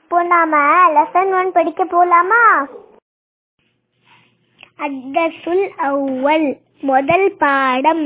இப்போ நாம lesson one படிக்க போலாமா அத்தசுல் அவ்வல் முதல் பாடம்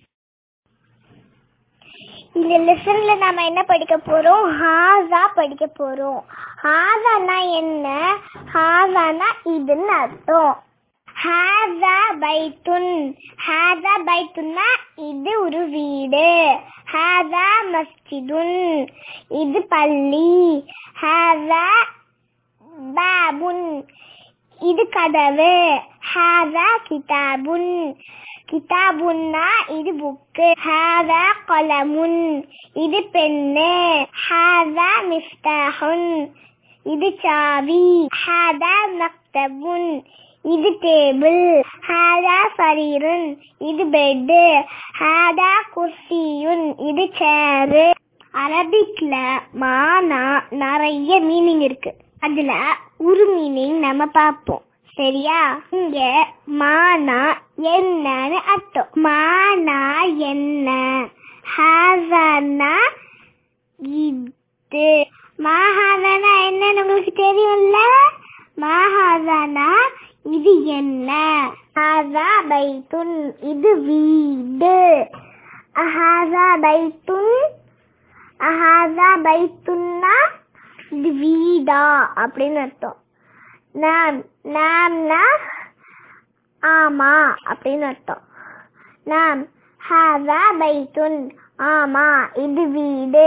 இந்த லெசன்ல நாம என்ன படிக்க போறோம் ஹாசா படிக்க போறோம் ஹாசானா என்ன ஹாசானா இதுன்னு அர்த்தம் ஹாசா பைத்துன் ஹாசா பைத்துன்னா இது ஒரு வீடு ஹாசா மஸ்ஜிதுன் இது பள்ளி ஹாசா பாபுன் இது கதவு ஹாதா கிதாபுன் கிதாபுன்னா இது புக்கு ஹாதா கலமுன் இது பெண்ணு ஹாதா மிஃப்தாஹுன் இது சாவி ஹாதா மக்தபுன் இது டேபிள் ஹாதா சரீருன் இது பெட்டு ஹாதா குர்சியுன் இது சேரு அரபிக்ல மானா நிறைய மீனிங் இருக்கு அதுல ஒரு மீனிங் நம்ம பார்ப்போம் சரியா இங்க மானா என்னன்னு அர்த்தம் மானா என்ன ஹாசானா இது மாஹாதானா என்னன்னு உங்களுக்கு தெரியும்ல மாஹாதானா இது என்ன ஹாதா பைத்துன் இது வீடு அஹாதா பைத்துன் அஹாதா பைத்துன்னா இது வீடா அப்படின்னு அர்த்தம் நாம் நாம்னா ஆமா அப்படின்னு அர்த்தம் நாம் ஹாதா பைத்துன் ஆமா இது வீடு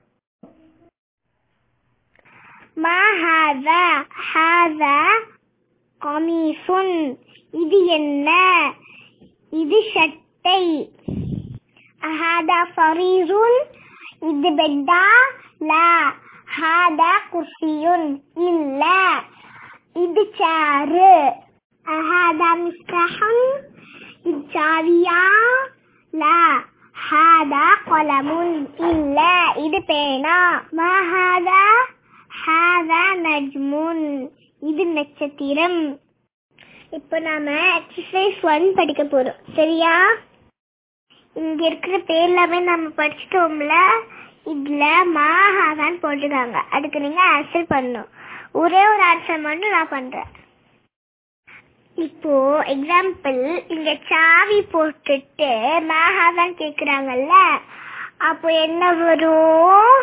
மா ஹாதா ஹாதா கமீசுன் இது என்ன இது சட்டை ஹாதா ஃபரீருன் இது பெட்டா லா ஹாதா குர்சியுன் இல்ல இது சாரு ஹாதா மிஸ்தஹன் இது சாவியா லா ஹாதா கொலமுன் இல்ல இது பேனா மா ஹாதா ஹாதா நஜ்முன் இது நட்சத்திரம் இப்போ நாம எக்ஸசைஸ் ஒன் படிக்க போறோம் சரியா இங்க இருக்கிற பேர் எல்லாமே நம்ம படிச்சிட்டோம்ல இதுல மாஹாதான் போட்டிருக்காங்க அதுக்கு நீங்க ஆன்சர் பண்ணணும் ஒரே ஒரு ஆன்சர் மட்டும் நான் பண்றேன் இப்போ எக்ஸாம்பிள் இங்க சாவி போட்டுட்டு மாஹாதான் கேக்குறாங்கல்ல அப்போ என்ன வரும்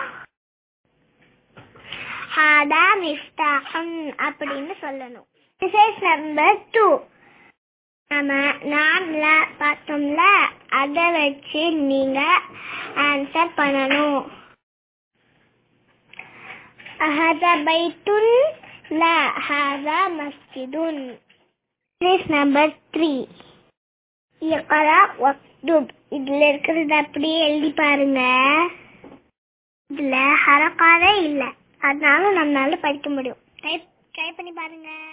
ஹாதா மிஃப்தாஹன் அப்படின்னு சொல்லணும் எக்ஸசைஸ் நம்பர் டூ நம்ம நாம்ல பார்த்தோம்ல அதை வச்சு நீங்க ஆன்சர் பண்ணணும் هذا بيت لا هذا مسجد Exercise number three இயக்கரா வக்துப் இதுல இருக்கிறது அப்படியே எழுதி பாருங்க இதுல ஹரக்காரே இல்ல அதனால நம்மளால படிக்க முடியும் ட்ரை ட்ரை பண்ணி பாருங்க